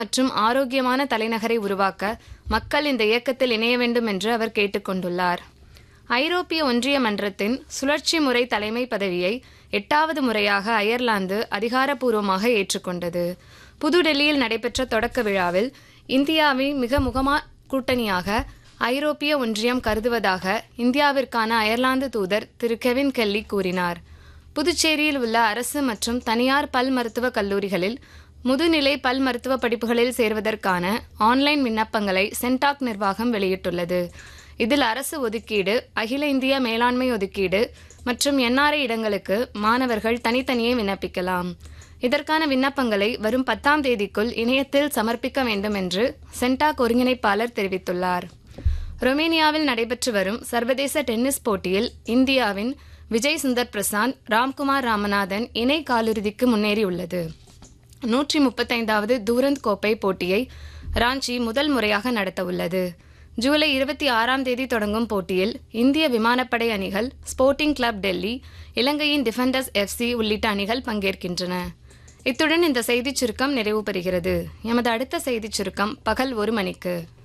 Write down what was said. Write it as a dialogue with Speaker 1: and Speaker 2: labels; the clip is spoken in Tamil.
Speaker 1: மற்றும் ஆரோக்கியமான தலைநகரை உருவாக்க மக்கள் இந்த இயக்கத்தில் இணைய வேண்டும் என்று அவர் கேட்டுக்கொண்டுள்ளார் ஐரோப்பிய ஒன்றிய மன்றத்தின் சுழற்சி முறை தலைமை பதவியை எட்டாவது முறையாக அயர்லாந்து அதிகாரப்பூர்வமாக ஏற்றுக்கொண்டது புதுடெல்லியில் நடைபெற்ற தொடக்க விழாவில் இந்தியாவை மிக முகமா கூட்டணியாக ஐரோப்பிய ஒன்றியம் கருதுவதாக இந்தியாவிற்கான அயர்லாந்து தூதர் திரு கெவின் கெல்லி கூறினார் புதுச்சேரியில் உள்ள அரசு மற்றும் தனியார் பல் மருத்துவக் கல்லூரிகளில் முதுநிலை பல் மருத்துவ படிப்புகளில் சேர்வதற்கான ஆன்லைன் விண்ணப்பங்களை சென்டாக் நிர்வாகம் வெளியிட்டுள்ளது இதில் அரசு ஒதுக்கீடு அகில இந்திய மேலாண்மை ஒதுக்கீடு மற்றும் என்ஆர்ஐ இடங்களுக்கு மாணவர்கள் தனித்தனியே விண்ணப்பிக்கலாம் இதற்கான விண்ணப்பங்களை வரும் பத்தாம் தேதிக்குள் இணையத்தில் சமர்ப்பிக்க வேண்டும் என்று சென்டாக் ஒருங்கிணைப்பாளர் தெரிவித்துள்ளார் ரொமேனியாவில் நடைபெற்று வரும் சர்வதேச டென்னிஸ் போட்டியில் இந்தியாவின் விஜய் சுந்தர் பிரசாந்த் ராம்குமார் ராமநாதன் இணை காலிறுதிக்கு முன்னேறியுள்ளது நூற்றி முப்பத்தைந்தாவது தூரந்த் கோப்பை போட்டியை ராஞ்சி முதல் முறையாக நடத்தவுள்ளது ஜூலை இருபத்தி ஆறாம் தேதி தொடங்கும் போட்டியில் இந்திய விமானப்படை அணிகள் ஸ்போர்ட்டிங் கிளப் டெல்லி இலங்கையின் டிஃபெண்டர்ஸ் எஃப்சி உள்ளிட்ட அணிகள் பங்கேற்கின்றன இத்துடன் இந்த செய்திச் சுருக்கம் நிறைவு பெறுகிறது எமது அடுத்த செய்திச் சுருக்கம் பகல் ஒரு மணிக்கு